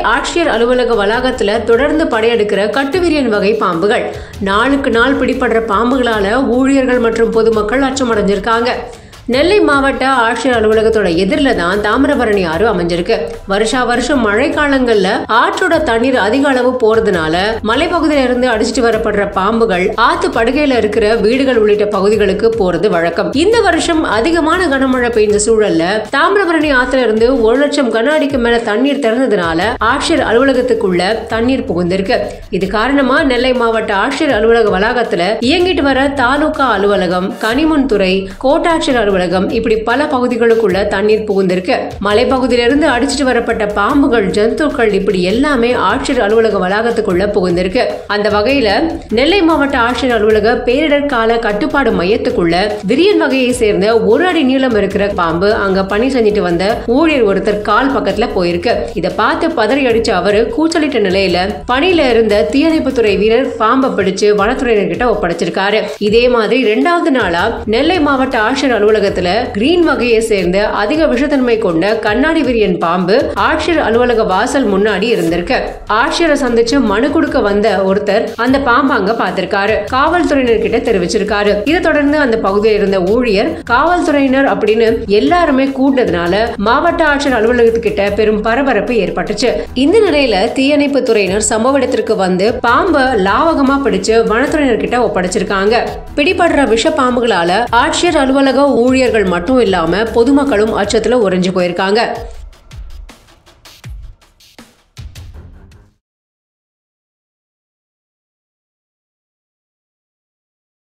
ஆட்சியர் அலுவலக வளாகத்துல தொடர்ந்து படையெடுக்கிற கட்டுவிரியன் வகை பாம்புகள் நாளுக்கு நாள் பிடிபடுற பாம்புகளால ஊழியர்கள் மற்றும் பொதுமக்கள் அச்சமடைஞ்சிருக்காங்க நெல்லை மாவட்ட ஆட்சியர் அலுவலகத்தோட எதிரில் தான் தாமிரபரணி ஆறு அமைஞ்சிருக்கு வருஷா வருஷம் மழை காலங்கள்ல ஆற்றோட தண்ணீர் அதிக அளவு போறதுனால மலைப்பகுதியில இருந்து அடிச்சிட்டு வரப்படுற பாம்புகள் ஆத்து படுகையில இருக்கிற வீடுகள் உள்ளிட்ட பகுதிகளுக்கு போறது வழக்கம் இந்த வருஷம் அதிகமான கனமழை பெய்த சூழல்ல தாமிரபரணி ஆத்துல இருந்து ஒரு லட்சம் கன அடிக்கு மேல தண்ணீர் திறந்ததுனால ஆட்சியர் அலுவலகத்துக்குள்ள தண்ணீர் புகுந்திருக்கு இது காரணமா நெல்லை மாவட்ட ஆட்சியர் அலுவலக வளாகத்துல இயங்கிட்டு வர தாலுகா அலுவலகம் கனிமுன் துறை கோட்டாட்சியர் அலுவலகம் இப்படி பல பகுதிகளுக்குள்ள தண்ணீர் புகுந்திருக்கு மலைப்பகுதியிலிருந்து அடிச்சிட்டு வரப்பட்ட பாம்புகள் ஜந்துக்கள் இப்படி எல்லாமே ஆட்சியர் அலுவலக வளாகத்துக்குள்ள புகுந்திருக்கு அந்த வகையில நெல்லை மாவட்ட ஆட்சியர் அலுவலக பேரிடர் கால கட்டுப்பாடு மையத்துக்குள்ள விரியன் வகையை சேர்ந்த ஒரு அடி நீளம் இருக்கிற பாம்பு அங்க பணி செஞ்சுட்டு வந்த ஊழியர் ஒருத்தர் கால் பக்கத்துல போயிருக்கு இத பார்த்து பதறி அடிச்ச அவரு கூச்சலிட்ட நிலையில பணியில இருந்த தீயணைப்புத்துறை வீரர் பாம்பை பிடிச்சு வனத்துறையினர்கிட்ட ஒப்படைச்சிருக்காரு இதே மாதிரி இரண்டாவது நாளா நெல்லை மாவட்ட ஆட்சியர் அலுவலகத்துல கிரீன் வகையை சேர்ந்த அதிக விஷத்தன்மை கொண்ட கண்ணாடி விரியன் பாம்பு ஆட்சியர் அலுவலக வாசல் முன்னாடி இருந்திருக்கு ஆட்சியரை சந்திச்சு மனு கொடுக்க வந்த ஒருத்தர் அந்த பாம்பை அங்க பார்த்திருக்காரு காவல்துறையினர் கிட்ட தெரிவிச்சிருக்காரு இதை தொடர்ந்து அந்த பகுதியில் இருந்த ஊழியர் காவல்துறையினர் அப்படின்னு எல்லாருமே கூட்டதுனால மாவட்ட ஆட்சியர் அலுவலகத்துக்கிட்ட பெரும் பரபரப்பு ஏற்பட்டுச்சு இந்த நிலையில தீயணைப்பு துறையினர் சம்பவ இடத்திற்கு வந்து பாம்பை லாவகமா பிடிச்சு வனத்துறையினர் கிட்ட ஒப்படைச்சிருக்காங்க பிடிபடுற விஷ பாம்புகளால ஆட்சியர் அலுவலக ஊழியர்கள் மட்டும் இல்லாம பொதுமக்களும் அச்சத்துல உறைஞ்சு போயிருக்காங்க